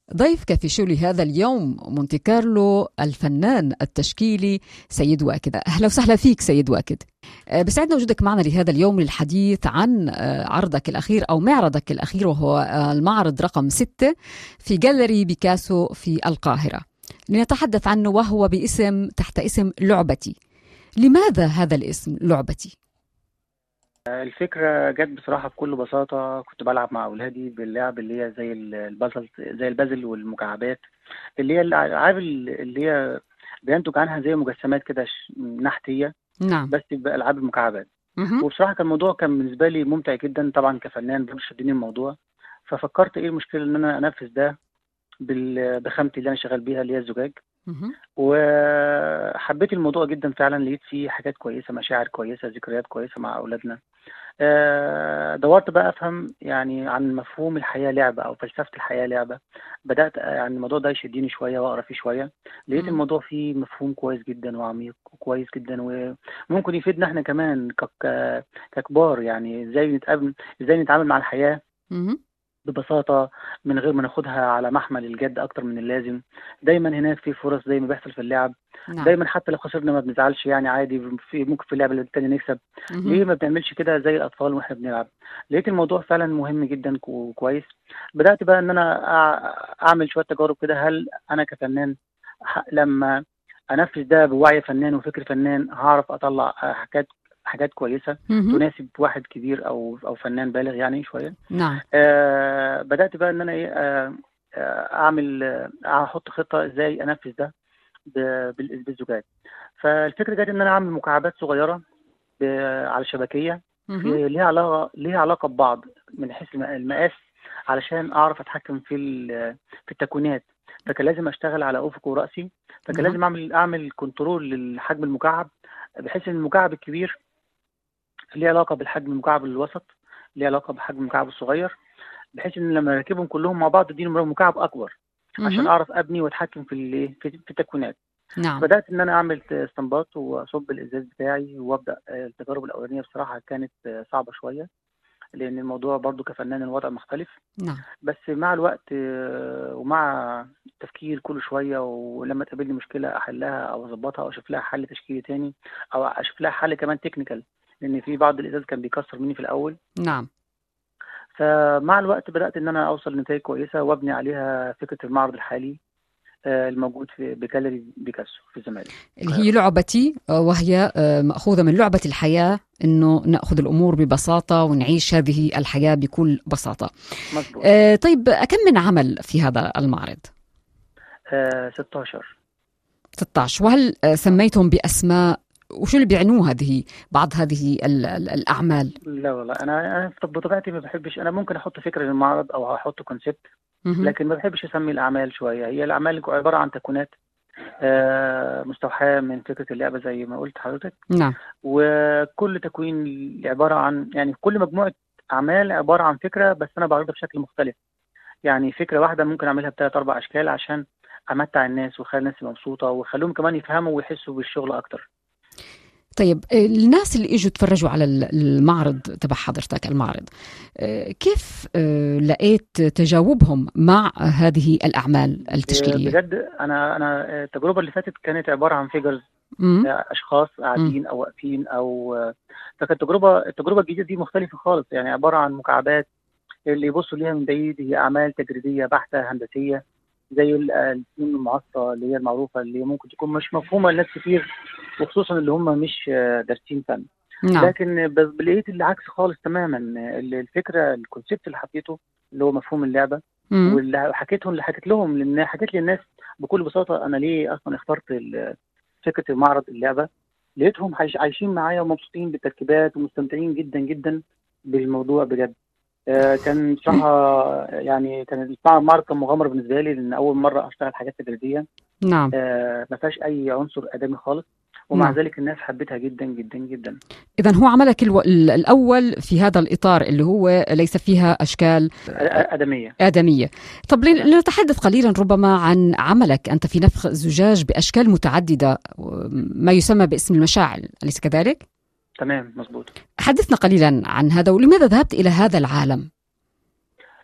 ضيفك في شو هذا اليوم مونتي كارلو الفنان التشكيلي سيد واكد اهلا وسهلا فيك سيد واكد آه، بسعدنا وجودك معنا لهذا اليوم للحديث عن آه، عرضك الأخير أو معرضك الأخير وهو آه، المعرض رقم ستة في جاليري بيكاسو في القاهرة لنتحدث عنه وهو باسم تحت اسم لعبتي لماذا هذا الاسم لعبتي؟ الفكرة جت بصراحة بكل بساطة كنت بلعب مع أولادي باللعب اللي هي زي البازل زي البازل والمكعبات اللي هي الألعاب اللي هي بينتج عنها زي مجسمات كده نحتية نعم بس بألعاب المكعبات مهم. وبصراحة كان الموضوع كان بالنسبة لي ممتع جدا طبعا كفنان برضه شدني الموضوع ففكرت ايه المشكلة ان انا انفذ ده بال- بخامتي اللي انا شغال بيها اللي هي الزجاج مهم. وحبيت الموضوع جدا فعلا لقيت فيه حاجات كويسة مشاعر كويسة ذكريات كويسة مع أولادنا آه، دورت بقى أفهم يعني عن مفهوم الحياة لعبة أو فلسفة الحياة لعبة بدأت آه، يعني الموضوع ده يشدني شوية وأقرأ فيه شوية لقيت مم. الموضوع فيه مفهوم كويس جدا وعميق وكويس جدا وممكن يفيدنا احنا كمان ك- ك- ككبار يعني ازاي نتقابل ازاي نتعامل مع الحياة مهم. ببساطة من غير ما ناخدها على محمل الجد أكتر من اللازم دايما هناك في فرص زي ما بيحصل في اللعب نعم دايما حتى لو خسرنا ما بنزعلش يعني عادي في ممكن في اللعبة التانية نكسب مهم. ليه ما بنعملش كده زي الأطفال واحنا بنلعب لقيت الموضوع فعلا مهم جدا وكويس بدأت بقى إن أنا أع- أعمل شوية تجارب كده هل أنا كفنان ح- لما أنفذ ده بوعي فنان وفكر فنان هعرف أطلع حاجات حاجات كويسة مهم. تناسب واحد كبير أو أو فنان بالغ يعني شوية نعم آه بدأت بقى إن أنا إيه آه آه، أعمل آه، أحط خطة إزاي أنفذ ده ب- بال- بالزجاج فالفكرة جت إن أنا أعمل مكعبات صغيرة ب- على شبكية مهم. في ليها علاقة ليها علاقة ببعض من حيث الم- المقاس علشان أعرف أتحكم في ال- في التكوينات فكان لازم أشتغل على أفق ورأسي فكان نعم. لازم أعمل أعمل كنترول للحجم المكعب بحيث إن المكعب الكبير ليه علاقة بالحجم المكعب الوسط ليه علاقة بحجم المكعب الصغير بحيث ان لما اركبهم كلهم مع بعض اديني مكعب اكبر عشان مهم. اعرف ابني واتحكم في ال- في في التكوينات نعم بدات ان انا اعمل استنباط واصب الازاز بتاعي وابدا آه، التجارب الاولانيه بصراحه كانت آه، صعبه شويه لان الموضوع برضو كفنان الوضع مختلف نعم بس مع الوقت آه، ومع التفكير كل شويه ولما تقابلني مشكله احلها او اظبطها او اشوف لها حل تشكيلي تاني او اشوف لها حل كمان تكنيكال لان في بعض الازاز كان بيكسر مني في الاول نعم فمع الوقت بدأت إن أنا أوصل لنتائج كويسة وأبني عليها فكرة المعرض الحالي آه، الموجود في بجاليري بيكاسو في الزمالك اللي هي لعبتي آه، وهي آه، مأخوذة من لعبة الحياة إنه نأخذ الأمور ببساطة ونعيش هذه الحياة بكل بساطة مظبوط آه، طيب كم من عمل في هذا المعرض؟ آه 16 16 وهل آه، سميتهم بأسماء وشو اللي بيعنوه هذه بعض هذه ال- ال- الأعمال؟ لا والله أنا أنا بطبيعتي ما بحبش أنا ممكن أحط فكرة للمعرض أو أحط كونسيبت مهم. لكن ما بحبش أسمي الأعمال شوية هي الأعمال عبارة عن تكوينات آه مستوحاة من فكرة اللعبة زي ما قلت حضرتك نعم وكل تكوين عبارة عن يعني كل مجموعة أعمال عبارة عن فكرة بس أنا بعرضها بشكل مختلف يعني فكرة واحدة ممكن أعملها بثلاث أربع أشكال عشان أمتع الناس وأخلي الناس مبسوطة وأخليهم كمان يفهموا ويحسوا بالشغل أكتر طيب آه، الناس اللي اجوا تفرجوا على ال- المعرض تبع حضرتك المعرض آه، كيف آه، لقيت تجاوبهم مع هذه الأعمال التشكيلية؟ بجد أنا أنا التجربة اللي فاتت كانت عبارة عن فيجرز مم. أشخاص قاعدين أو واقفين أو فكانت التجربة التجربة الجديدة دي مختلفة خالص يعني عبارة عن مكعبات اللي يبصوا ليها من بعيد هي أعمال تجريدية بحتة هندسية زي ال- الفنون المعاصرة اللي هي المعروفة اللي ممكن تكون مش مفهومة لناس كتير وخصوصا اللي هم مش دارسين فن نعم لكن ب- لقيت العكس خالص تماما ال- الفكرة الكونسيبت اللي حطيته اللي هو مفهوم اللعبة مم. واللي حكيتهم اللي حكيت لهم لان حكيت للناس بكل بساطه انا ليه اصلا اخترت ال- فكره المعرض اللعبه لقيتهم عايش- عايشين معايا ومبسوطين بالتركيبات ومستمتعين جدا جدا بالموضوع بجد آه، كان بصراحه يعني كان المعرض كان مغامره بالنسبه لي لان اول مره اشتغل حاجات تجريديه نعم آه، ما فيهاش اي عنصر ادمي خالص ومع نعم. ذلك الناس حبتها جدا جدا جدا إذا هو عملك الو... ال- الأول في هذا الإطار اللي هو ليس فيها أشكال آه، ادميه آدمية طب لن- لنتحدث قليلا ربما عن عملك أنت في نفخ الزجاج بأشكال متعددة ما يسمى باسم المشاعل أليس كذلك؟ تمام مظبوط حدثنا قليلا عن هذا ولماذا ذهبت إلى هذا العالم؟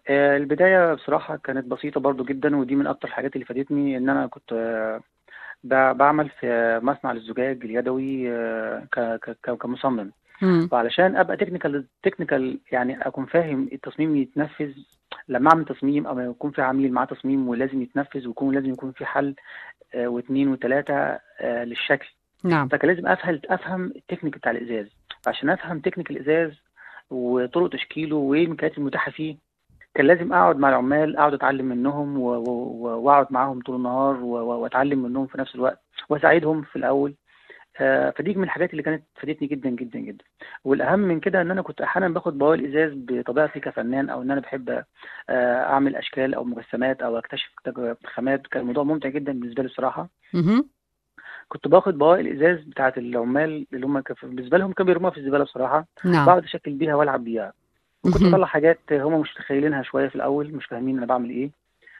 آه، البداية بصراحة كانت بسيطة برضو جدا ودي من أكتر الحاجات اللي فادتني إن أنا كنت آه، ب- بعمل في مصنع للزجاج اليدوي آه، ك- ك- ك- كمصمم مم. وعلشان أبقى تكنيكال تكنيكال يعني أكون فاهم التصميم يتنفذ لما أعمل تصميم أو يكون في عميل معاه تصميم ولازم يتنفذ ويكون لازم يكون في حل آه، واثنين وثلاثة آه، للشكل نعم فكان لازم افهم افهم التكنيك بتاع الازاز عشان افهم تكنيك الازاز وطرق تشكيله وايه الامكانيات المتاحه فيه كان لازم اقعد مع العمال اقعد اتعلم منهم و- و- و- واقعد معاهم طول النهار و- و- واتعلم منهم في نفس الوقت واساعدهم في الاول آه، فدي من الحاجات اللي كانت فادتني جدا جدا جدا والاهم من كده ان انا كنت احيانا باخد بواقي الازاز بطبيعتي كفنان او ان انا بحب آه، اعمل اشكال او مجسمات او اكتشف تج- خامات كان الموضوع ممتع جدا بالنسبه لي الصراحه مهم. كنت باخد بواقي الازاز بتاعت العمال اللي هم كف- بالنسبه لهم كانوا بيرموها في الزباله بصراحه نعم بقعد اشكل بيها والعب بيها وكنت مهم. بطلع حاجات هم مش متخيلينها شويه في الاول مش فاهمين انا بعمل ايه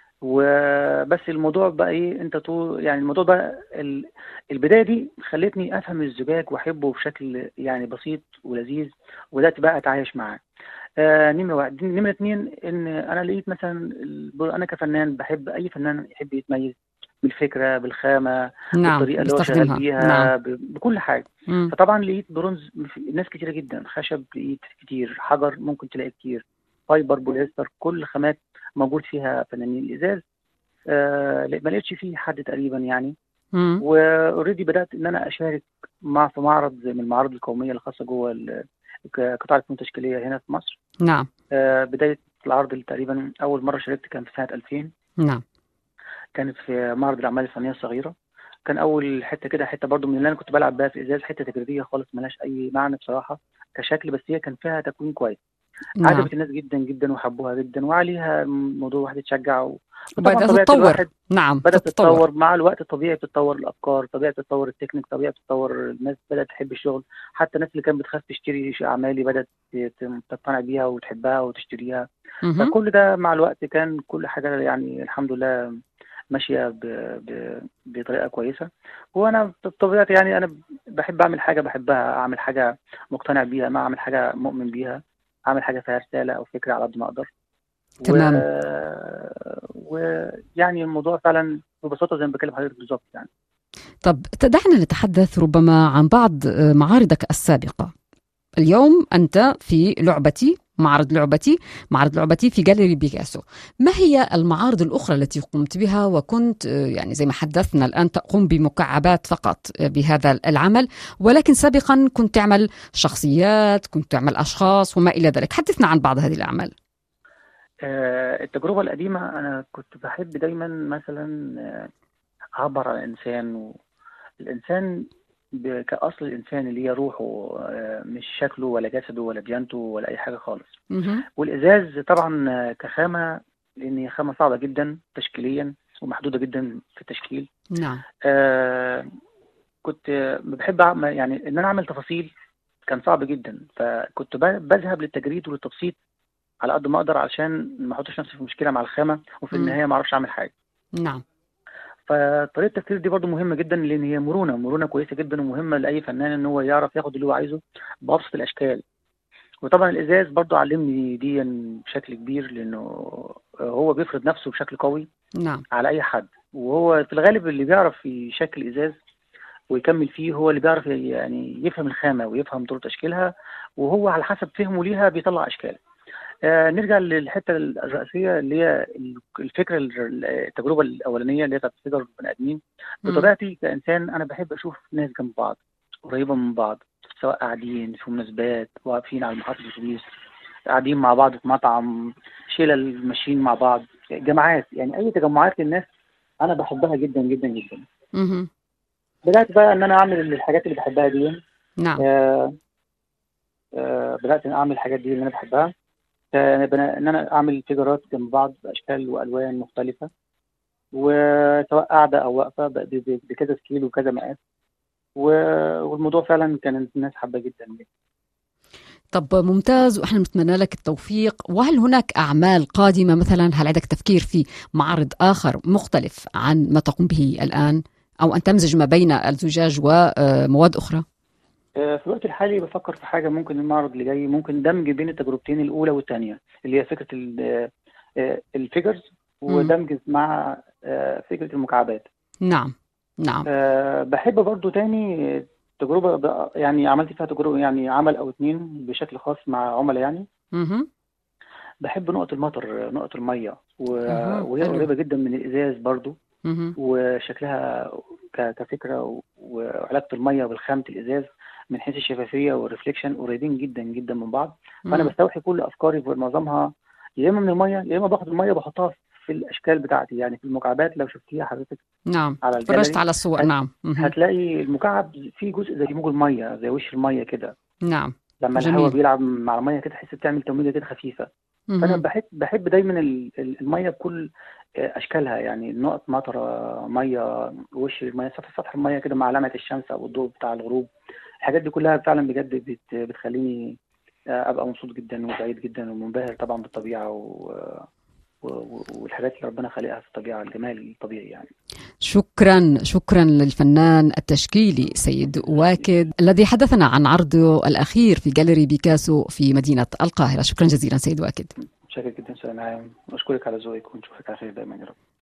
وبس الموضوع بقى ايه انت طول يعني الموضوع بقى ال... البدايه دي خلتني افهم الزجاج واحبه بشكل يعني بسيط ولذيذ وبدات بقى اتعايش معاه آه نمره واحد نمره اتنين ان انا لقيت مثلا ال- انا كفنان بحب اي فنان يحب يتميز بالفكره بالخامه نعم بالطريقه اللي هو شغال بستخدمها بيها نعم ب- بكل حاجه مم. فطبعا لقيت برونز في- ناس كتيره جدا خشب لقيت كتير حجر ممكن تلاقي كتير فايبر بوليستر كل خامات موجود فيها فنانين الازاز آه لا- ما لقيتش فيه حد تقريبا يعني مم. واوريدي بدات ان انا اشارك مع في معرض من المعارض القوميه الخاصه جوه ال- ك- قطاع الفنون التشكيليه هنا في مصر نعم آه بدايه العرض اللي تقريبا اول مره شاركت كان في سنه 2000 نعم كانت في معرض الاعمال الفنيه الصغيره كان اول حته كده حته برضو من اللي انا كنت بلعب بيها في ازاز حته تجريديه خالص ملهاش اي معنى بصراحه كشكل بس هي كان فيها تكوين كويس نعم عجبت الناس جدا جدا وحبوها جدا وعليها موضوع واحد يتشجع و... وطبعاً وبدأت طبيعة تتطور الواحد نعم بدأت تتطور تتطور مع الوقت طبيعي بتتطور الافكار طبيعي بتتطور التكنيك طبيعي بتتطور الناس بدات تحب الشغل حتى الناس اللي كانت بتخاف تشتري اعمالي بدات ت- تقتنع بيها وتحبها وتشتريها مهم. فكل ده مع الوقت كان كل حاجه يعني الحمد لله ماشيه ب... ب... بطريقه كويسه وانا بطبيعتي يعني انا بحب اعمل حاجه بحبها اعمل حاجه مقتنع بيها ما اعمل حاجه مؤمن بيها اعمل حاجه فيها رساله او فكره على قد ما اقدر تمام. و... ويعني الموضوع فعلا ببساطه زي ما بكلم حضرتك بالظبط يعني طب دعنا نتحدث ربما عن بعض آه، معارضك السابقة اليوم أنت في لعبتي معرض لعبتي معرض لعبتي في جاليري بيكاسو ما هي المعارض الأخرى التي قمت بها وكنت آه، يعني زي ما حدثنا الآن تقوم بمكعبات فقط آه، بهذا العمل ولكن سابقا كنت تعمل شخصيات كنت تعمل أشخاص وما إلى ذلك حدثنا عن بعض هذه الأعمال آه، التجربة القديمة أنا كنت بحب دايما مثلا آه، أعبر عن الإنسان والإنسان ب- كأصل الإنسان اللي هي روحه آه، مش شكله ولا جسده ولا ديانته ولا أي حاجة خالص مهم. والإزاز طبعا آه، كخامة لأن هي خامة صعبة جدا تشكيليا ومحدودة جدا في التشكيل نعم آه، كنت آه، بحب أعمل يعني إن أنا أعمل تفاصيل كان صعب جدا فكنت ب- بذهب للتجريد وللتبسيط على قد ما اقدر علشان ما احطش نفسي في مشكله مع الخامه وفي مم. النهايه ما اعرفش اعمل حاجه نعم فطريقه التفكير دي برضو مهمه جدا لان هي مرونه مرونه كويسه جدا ومهمه لاي فنان ان هو يعرف ياخد اللي هو عايزه بابسط الاشكال وطبعا الازاز برضو علمني دي بشكل كبير لانه هو بيفرض نفسه بشكل قوي نعم على اي حد وهو في الغالب اللي بيعرف يشكل ازاز ويكمل فيه هو اللي بيعرف يعني يفهم الخامه ويفهم طرق تشكيلها وهو على حسب فهمه ليها بيطلع اشكال آه نرجع للحته الرئيسيه اللي هي الفكره التجربه الاولانيه اللي هي بتاعت فكر البني ادمين مم. بطبيعتي كانسان انا بحب اشوف ناس جنب بعض قريبه من بعض سواء قاعدين في مناسبات واقفين على محطه الاتوبيس قاعدين مع بعض في مطعم شلل ماشيين مع بعض جماعات يعني اي تجمعات للناس انا بحبها جدا جدا جدا مهم. بدات بقى ان انا اعمل الحاجات اللي بحبها دي نعم آه آه بدات ان اعمل الحاجات دي اللي انا بحبها آه بنا- ان انا اعمل فيجرات جنب بعض باشكال والوان مختلفه وسواء قاعده او واقفه ب- ب- بكذا سكيل وكذا مقاس و- والموضوع فعلا كانت الناس حابه جدا طب ممتاز واحنا بنتمنى لك التوفيق وهل هناك اعمال قادمه مثلا هل عندك تفكير في معرض اخر مختلف عن ما تقوم به الان او ان تمزج ما بين الزجاج ومواد اخرى آه، في الوقت الحالي بفكر في حاجه ممكن المعرض اللي جاي ممكن دمج بين التجربتين الاولى والثانيه اللي هي فكره ال- الفيجرز ودمج مع فكره المكعبات نعم نعم أه بحب برضو تاني تجربة يعني عملت فيها تجربة يعني عمل أو اتنين بشكل خاص مع عملاء يعني مه. بحب نقط المطر نقط المية و... أها، وهي حلو. قريبة جدا من الإزاز برضو مه. وشكلها ك... كفكرة و- وعلاقة المية بالخامة الإزاز من حيث الشفافية والريفليكشن قريبين جدا جدا من بعض فأنا مه. بستوحي كل أفكاري في معظمها يا إما من المية يا إما باخد المية بحطها في الأشكال بتاعتي يعني في المكعبات لو شفتيها حضرتك نعم على فرجت الجاليري على الصور هت- نعم مه. هتلاقي المكعب فيه جزء زي موج المية زي وش المية كده نعم لما جميل. الهواء بيلعب مع الميه كده تحس بتعمل تمويجه كده خفيفه فانا مه. بحب بحب دايما ال- ال- الميه بكل آه، اشكالها يعني نقط مطره ميه وش الميه سطح سطح الميه كده مع لمعه الشمس او الضوء بتاع الغروب الحاجات دي كلها فعلا بجد بت بتخليني آه، ابقى مبسوط جدا وسعيد جدا ومنبهر طبعا بالطبيعه و و- والحاجات اللي ربنا خالقها في الطبيعه الجمال الطبيعي يعني شكرا شكرا للفنان التشكيلي سيد واكد الذي حدثنا عن عرضه الأخير في جاليري بيكاسو في مدينة القاهرة شكرا جزيلا سيد واكد متشكر جدا استاذ نعيم واشكرك على ذوقك ونشوفك على خير دايما يا رب